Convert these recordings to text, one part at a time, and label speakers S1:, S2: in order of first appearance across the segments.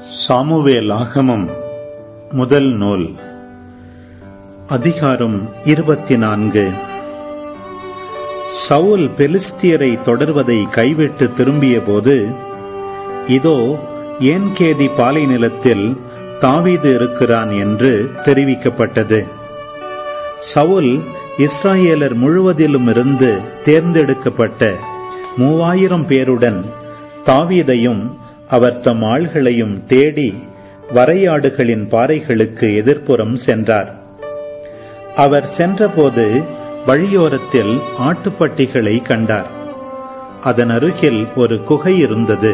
S1: Samuel ஆகமம் முதல் நூல் அதிகாரம் இருபத்தி நான்கு சவுல் பெலிஸ்தியரை தொடர்வதை கைவிட்டு திரும்பியபோது இதோ ஏன்கேதி பாலை நிலத்தில் தாவீது இருக்கிறான் என்று தெரிவிக்கப்பட்டது சவுல் இஸ்ராயேலர் முழுவதிலும் இருந்து தேர்ந்தெடுக்கப்பட்ட மூவாயிரம் பேருடன் தாவீதையும் அவர் தம் ஆள்களையும் தேடி வரையாடுகளின் பாறைகளுக்கு எதிர்ப்புறம் சென்றார் அவர் சென்றபோது வழியோரத்தில் ஆட்டுப்பட்டிகளை கண்டார் அதன் அருகில் ஒரு குகை இருந்தது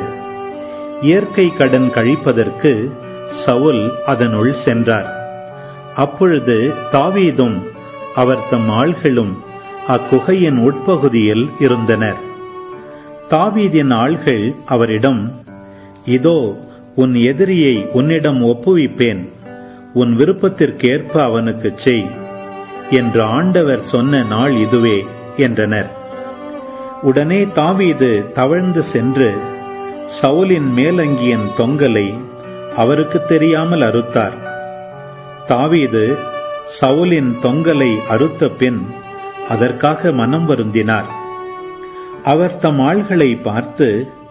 S1: இயற்கை கடன் கழிப்பதற்கு சவுல் அதனுள் சென்றார் அப்பொழுது தாவீதும் அவர் தம் ஆள்களும் அக்குகையின் உட்பகுதியில் இருந்தனர் தாவீதின் ஆள்கள் அவரிடம் இதோ உன் எதிரியை உன்னிடம் ஒப்புவிப்பேன் உன் விருப்பத்திற்கேற்ப அவனுக்குச் செய் என்று ஆண்டவர் சொன்ன நாள் இதுவே என்றனர் உடனே தாவீது தவழ்ந்து சென்று சவுலின் மேலங்கியின் தொங்கலை அவருக்கு தெரியாமல் அறுத்தார் தாவீது சவுலின் தொங்கலை அறுத்த பின் அதற்காக மனம் வருந்தினார் அவர் தம் ஆள்களை பார்த்து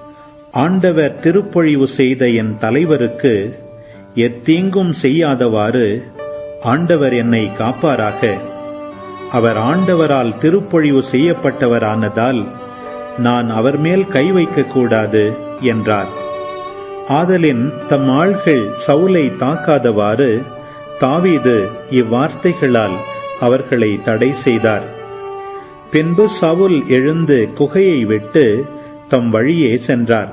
S1: ஆண்டவர் திருப்பொழிவு செய்த என் தலைவருக்கு எத்தீங்கும் செய்யாதவாறு ஆண்டவர் என்னை காப்பாராக அவர் ஆண்டவரால் திருப்பொழிவு செய்யப்பட்டவரானதால் நான் அவர் மேல் கை வைக்கக்கூடாது என்றார் ஆதலின் தம் ஆள்கள் சவுலை தாக்காதவாறு தாவீது இவ்வார்த்தைகளால் அவர்களை தடை செய்தார் பின்பு சவுல் எழுந்து குகையை விட்டு தம் வழியே சென்றார்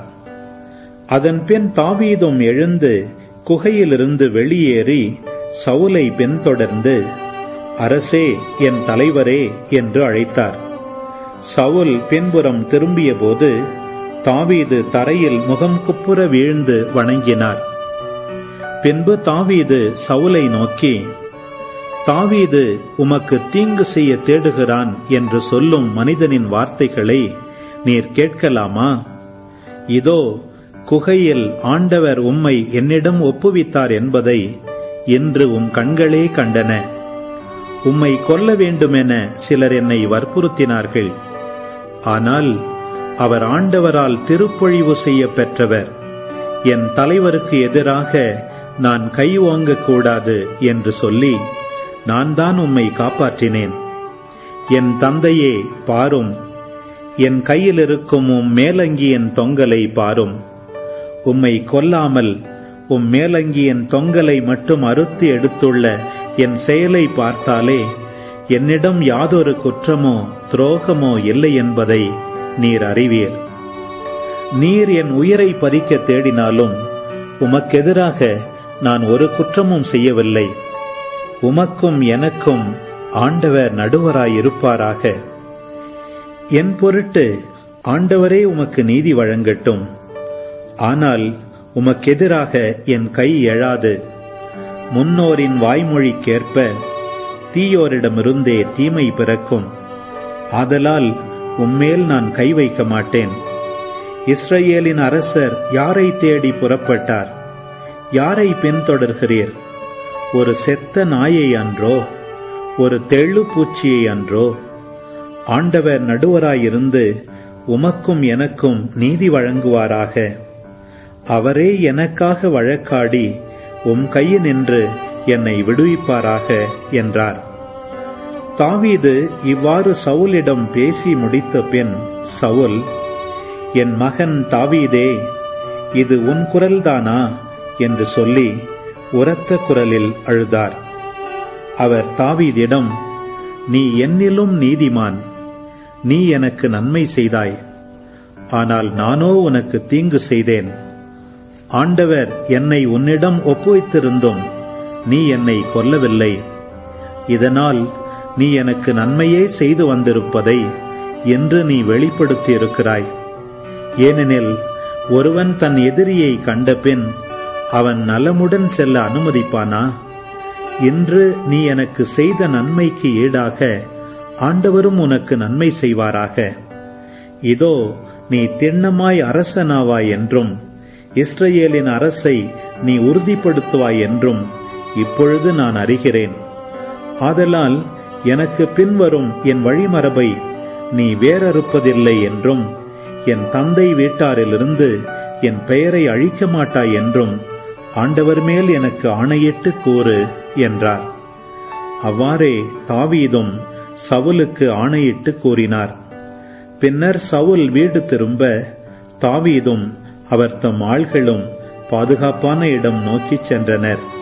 S1: அதன்பின் தாவீதும் எழுந்து குகையிலிருந்து வெளியேறி சவுலை பின்தொடர்ந்து அரசே என் தலைவரே என்று அழைத்தார் சவுல் பின்புறம் திரும்பியபோது தாவீது தரையில் முகம் குப்புற வீழ்ந்து வணங்கினார் பின்பு தாவீது சவுலை நோக்கி தாவீது உமக்கு தீங்கு செய்ய தேடுகிறான் என்று சொல்லும் மனிதனின் வார்த்தைகளை நீர் கேட்கலாமா இதோ குகையில் ஆண்டவர் உம்மை என்னிடம் ஒப்புவித்தார் என்பதை இன்று உம் கண்களே கண்டன உம்மை கொல்ல வேண்டுமென சிலர் என்னை வற்புறுத்தினார்கள் ஆனால் அவர் ஆண்டவரால் திருப்பொழிவு செய்ய பெற்றவர் என் தலைவருக்கு எதிராக நான் கை ஓங்கக்கூடாது என்று சொல்லி நான் தான் உம்மை காப்பாற்றினேன் என் தந்தையே பாரும் என் கையில் இருக்கும் உம் மேலங்கியின் தொங்கலை பாரும் உம்மை கொல்லாமல் உம் மேலங்கியின் தொங்கலை மட்டும் அறுத்து எடுத்துள்ள என் செயலை பார்த்தாலே என்னிடம் யாதொரு குற்றமோ துரோகமோ இல்லை என்பதை நீர் அறிவீர் நீர் என் உயிரை பறிக்க தேடினாலும் உமக்கெதிராக நான் ஒரு குற்றமும் செய்யவில்லை உமக்கும் எனக்கும் ஆண்டவர் நடுவராயிருப்பாராக என் பொருட்டு ஆண்டவரே உமக்கு நீதி வழங்கட்டும் ஆனால் உமக்கெதிராக என் கை எழாது முன்னோரின் வாய்மொழிக்கேற்ப தீயோரிடமிருந்தே தீமை பிறக்கும் ஆதலால் உம்மேல் நான் கை வைக்க மாட்டேன் இஸ்ரேலின் அரசர் யாரை தேடி புறப்பட்டார் யாரை பின்தொடர்கிறீர் ஒரு செத்த நாயை அன்றோ ஒரு தெள்ளு பூச்சியை அன்றோ ஆண்டவர் நடுவராயிருந்து உமக்கும் எனக்கும் நீதி வழங்குவாராக அவரே எனக்காக வழக்காடி உம் கையினின்று என்னை விடுவிப்பாராக என்றார் தாவீது இவ்வாறு சவுலிடம் பேசி முடித்த பின் சவுல் என் மகன் தாவீதே இது உன் குரல்தானா என்று சொல்லி உரத்த குரலில் அழுதார் அவர் தாவீதிடம் நீ என்னிலும் நீதிமான் நீ எனக்கு நன்மை செய்தாய் ஆனால் நானோ உனக்கு தீங்கு செய்தேன் ஆண்டவர் என்னை உன்னிடம் ஒப்புவித்திருந்தும் நீ என்னை கொல்லவில்லை இதனால் நீ எனக்கு நன்மையே செய்து வந்திருப்பதை என்று நீ வெளிப்படுத்தியிருக்கிறாய் ஏனெனில் ஒருவன் தன் எதிரியை கண்டபின் அவன் நலமுடன் செல்ல அனுமதிப்பானா இன்று நீ எனக்கு செய்த நன்மைக்கு ஈடாக ஆண்டவரும் உனக்கு நன்மை செய்வாராக இதோ நீ திண்ணமாய் அரசனாவாய் என்றும் இஸ்ரேலின் அரசை நீ உறுதிப்படுத்துவாய் என்றும் இப்பொழுது நான் அறிகிறேன் ஆதலால் எனக்கு பின்வரும் என் வழிமரபை நீ வேறறுப்பதில்லை என்றும் என் தந்தை வீட்டாரிலிருந்து என் பெயரை அழிக்க மாட்டாய் என்றும் ஆண்டவர் மேல் எனக்கு ஆணையிட்டு கூறு என்றார் அவ்வாறே தாவீதும் சவுலுக்கு ஆணையிட்டு கூறினார் பின்னர் சவுல் வீடு திரும்ப தாவீதும் அவர் தம் ஆள்களும் பாதுகாப்பான இடம் நோக்கிச் சென்றனர்